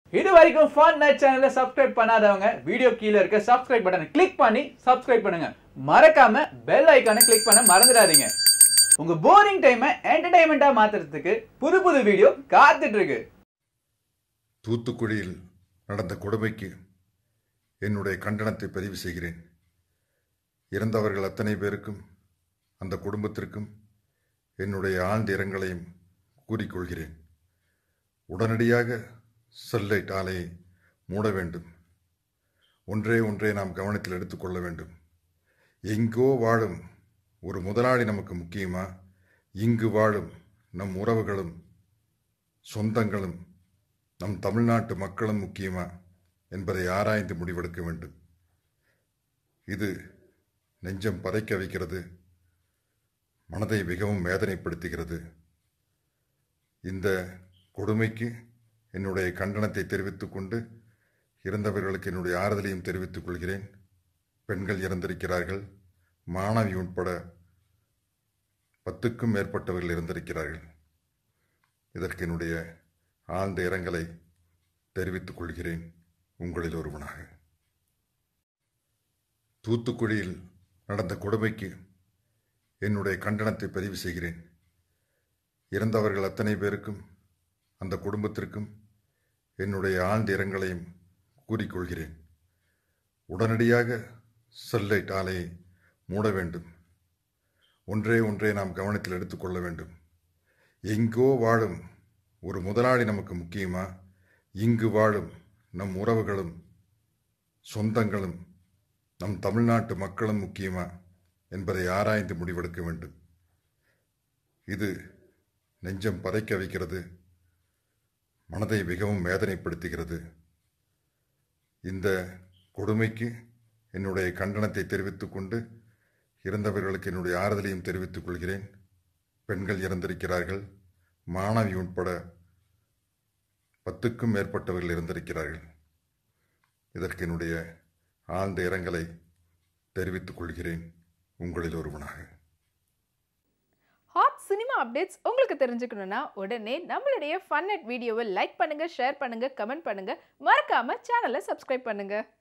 இது வரைக்கும் fun night சேனலை சப்ஸ்கிரைப் பண்ணாதவங்க வீடியோ கீழே இருக்க சப்ஸ்கிரைப் பட்டனை கிளிக் பண்ணி சப்ஸ்கிரைப் பண்ணுங்க மறக்காம பெல் ஐகானை கிளிக் பண்ண மறந்துடாதீங்க உங்க போரிங் டைமை என்டர்டைன்மெண்ட்டா மாத்துறதுக்கு புது புது வீடியோ காத்துட்டு இருக்கு தூத்துக்குடியில் நடந்த கொடுமைக்கு என்னுடைய கண்டனத்தை பதிவு செய்கிறேன் இறந்தவர்கள் அத்தனை பேருக்கும் அந்த குடும்பத்திற்கும் என்னுடைய ஆழ்ந்த இரங்கலையும் கூறிக்கொள்கிறேன் உடனடியாக ஸ்டெர்லைட் ஆலையை மூட வேண்டும் ஒன்றே ஒன்றே நாம் கவனத்தில் எடுத்துக்கொள்ள வேண்டும் எங்கோ வாழும் ஒரு முதலாளி நமக்கு முக்கியமா இங்கு வாழும் நம் உறவுகளும் சொந்தங்களும் நம் தமிழ்நாட்டு மக்களும் முக்கியமா என்பதை ஆராய்ந்து முடிவெடுக்க வேண்டும் இது நெஞ்சம் பதைக்க வைக்கிறது மனதை மிகவும் வேதனைப்படுத்துகிறது இந்த கொடுமைக்கு என்னுடைய கண்டனத்தை தெரிவித்துக் கொண்டு இறந்தவர்களுக்கு என்னுடைய ஆறுதலையும் தெரிவித்துக் கொள்கிறேன் பெண்கள் இறந்திருக்கிறார்கள் மாணவி உட்பட பத்துக்கும் மேற்பட்டவர்கள் இறந்திருக்கிறார்கள் இதற்கு என்னுடைய ஆழ்ந்த இரங்கலை தெரிவித்துக் கொள்கிறேன் உங்களில் ஒருவனாக தூத்துக்குடியில் நடந்த கொடுமைக்கு என்னுடைய கண்டனத்தை பதிவு செய்கிறேன் இறந்தவர்கள் அத்தனை பேருக்கும் அந்த குடும்பத்திற்கும் என்னுடைய ஆழ்ந்த இரங்கலையும் கூறிக்கொள்கிறேன் உடனடியாக ஸ்டெர்லைட் ஆலையை மூட வேண்டும் ஒன்றே ஒன்றே நாம் கவனத்தில் எடுத்துக்கொள்ள வேண்டும் எங்கோ வாழும் ஒரு முதலாளி நமக்கு முக்கியமா இங்கு வாழும் நம் உறவுகளும் சொந்தங்களும் நம் தமிழ்நாட்டு மக்களும் முக்கியமா என்பதை ஆராய்ந்து முடிவெடுக்க வேண்டும் இது நெஞ்சம் பதைக்க வைக்கிறது மனதை மிகவும் வேதனைப்படுத்துகிறது இந்த கொடுமைக்கு என்னுடைய கண்டனத்தை தெரிவித்துக் கொண்டு இறந்தவர்களுக்கு என்னுடைய ஆறுதலையும் தெரிவித்துக் கொள்கிறேன் பெண்கள் இறந்திருக்கிறார்கள் மாணவி உட்பட பத்துக்கும் மேற்பட்டவர்கள் இறந்திருக்கிறார்கள் இதற்கு என்னுடைய ஆழ்ந்த இரங்கலை தெரிவித்துக் கொள்கிறேன் உங்களில் ஒருவனாக ஹாட் சினிமா அப்டேட்ஸ் உங்களுக்கு தெரிஞ்சுக்கணும்னா உடனே நம்மளுடைய ஃபன் அட் வீடியோவை லைக் பண்ணுங்க ஷேர் பண்ணுங்க கமெண்ட் பண்ணுங்க மறக்காம சேனலை சப்ஸ்கிரைப் பண்ணுங்க